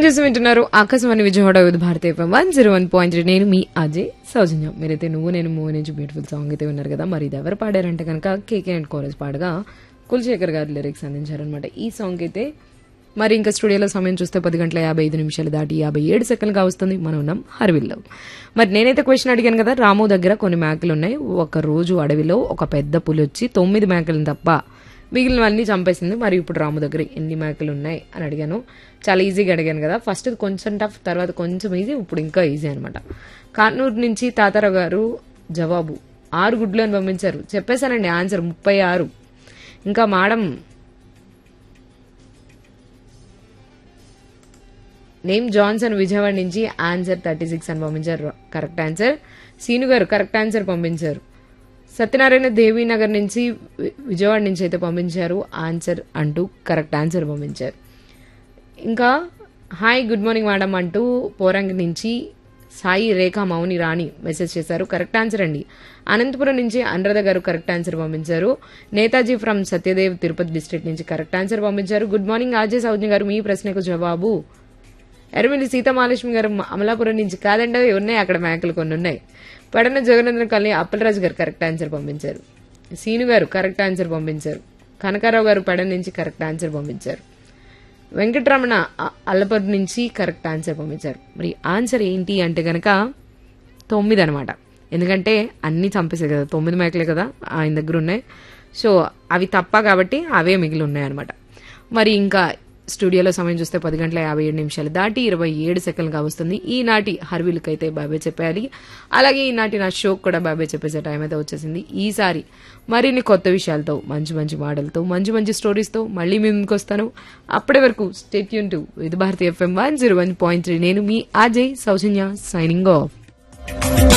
చేసి వింటున్నారు Akashvani Vijayawada Vividh Bharati FM one zero one point three నేను మీ అజయ్ సౌజన్య మీరైతే నువ్వు నేను మూవీ నుంచి బ్యూటిఫుల్ సాంగ్ అయితే విన్నారు కదా మరి ఇది ఎవరు పాడారంటే కనుక కేకే అండ్ కోరస్ పాడగా కులశేఖర్ గారు లిరిక్స్ అందించారనమాట ఈ సాంగ్ అయితే మరి ఇంకా స్టూడియోలో సమయం చూస్తే పది గంటల యాభై ఐదు నిమిషాలు దాటి యాభై ఏడు సెకండ్లుగా వస్తుంది మనం ఉన్నాం హర్విల్లో మరి నేనైతే క్వశ్చన్ అడిగాను కదా రాము దగ్గర కొన్ని మేకలు ఉన్నాయి ఒక రోజు అడవిలో ఒక పెద్ద పులి వచ్చి తొమ్మిది మేకలను తప్ప మిగిలినవన్నీ చంపేసింది మరి ఇప్పుడు రాము దగ్గర ఎన్ని మేకలు ఉన్నాయి అని అడిగాను చాలా ఈజీగా అడిగాను కదా ఫస్ట్ కొంచెం టఫ్ తర్వాత కొంచెం ఈజీ ఇప్పుడు ఇంకా ఈజీ అనమాట కానూరు నుంచి తాతారావు గారు జవాబు ఆరు గుడ్లు అని పంపించారు చెప్పేశానండి ఆన్సర్ ముప్పై ఆరు ఇంకా మేడం నేమ్ జాన్సన్ విజయవాడ నుంచి ఆన్సర్ థర్టీ సిక్స్ అని పంపించారు correct answer Seenu garu correct answer పంపించారు సత్యనారాయణ దేవీనగర్ నుంచి వి- విజయవాడ నుంచి అయితే పంపించారు ఆన్సర్ అంటూ కరెక్ట్ ఆన్సర్ పంపించారు ఇంకా హాయ్ గుడ్ మార్నింగ్ మేడం అంటూ పోరంగి నుంచి సాయి రేఖ మౌని రాణి మెసేజ్ చేశారు కరెక్ట్ ఆన్సర్ అండి అనంతపురం నుంచి అనురాధ గారు కరెక్ట్ ఆన్సర్ పంపించారు నేతాజీ ఫ్రమ్ సత్యదేవ్ తిరుపతి డిస్ట్రిక్ట్ నుంచి కరెక్ట్ ఆన్సర్ పంపించారు గుడ్ మార్నింగ్ ఆజయ్ సౌజ్ఞ గారు మీ ప్రశ్నకు జవాబు ఎర్మిలి సీతామహాలక్ష్మి గారు మ- అమలాపురం నుంచి కాదండి అవి ఉన్నాయి అక్కడ మేకలు కొన్ని ఉన్నాయి పడన జగనందన్ colony Appalaraju garu correct answer పంపించారు సీను గారు కరెక్ట్ ఆన్సర్ పంపించారు కనకారావు గారు పడన నుంచి కరెక్ట్ ఆన్సర్ పంపించారు వెంకటరమణ అ- అల్లపర్తి నుంచి కరెక్ట్ ఆన్సర్ పంపించారు మరి ఆన్సర్ ఏంటి అంటే గనక తొమ్మిది అనమాట ఎందుకంటే అన్ని చంపేసాయి కదా తొమ్మిది మేకలే కదా ఆయన దగ్గర ఉన్నాయి సో అవి తప్ప కాబట్టి అవే మిగిలి ఉన్నాయి అనమాట మరి ఇంకా స్టూడియోలో సమయం చూస్తే పది గంటల యాభై ఏడు నిమిషాలు దాటి ఇరవై ఏడు సెకండ్లుగా వస్తుంది ఈనాటి హర్వీలకు అయితే బాబాయ్ చెప్పేయాలి అలాగే ఈనాటి నా షోకి కూడా బాబాయ్ చెప్పేసే టైం అయితే వచ్చేసింది ఈసారి మరిన్ని కొత్త విషయాలతో మంచి మంచి మాటలతో మంచి మంచి స్టోరీస్తో మళ్ళీ మీ ముందుకు వస్తాను అప్పటి వరకు స్టేట్ యూన్ టు ఇది Bharati FM one zero one point three నేను మీ అజయ్ సౌజన్య సైనింగ్ ఆఫ్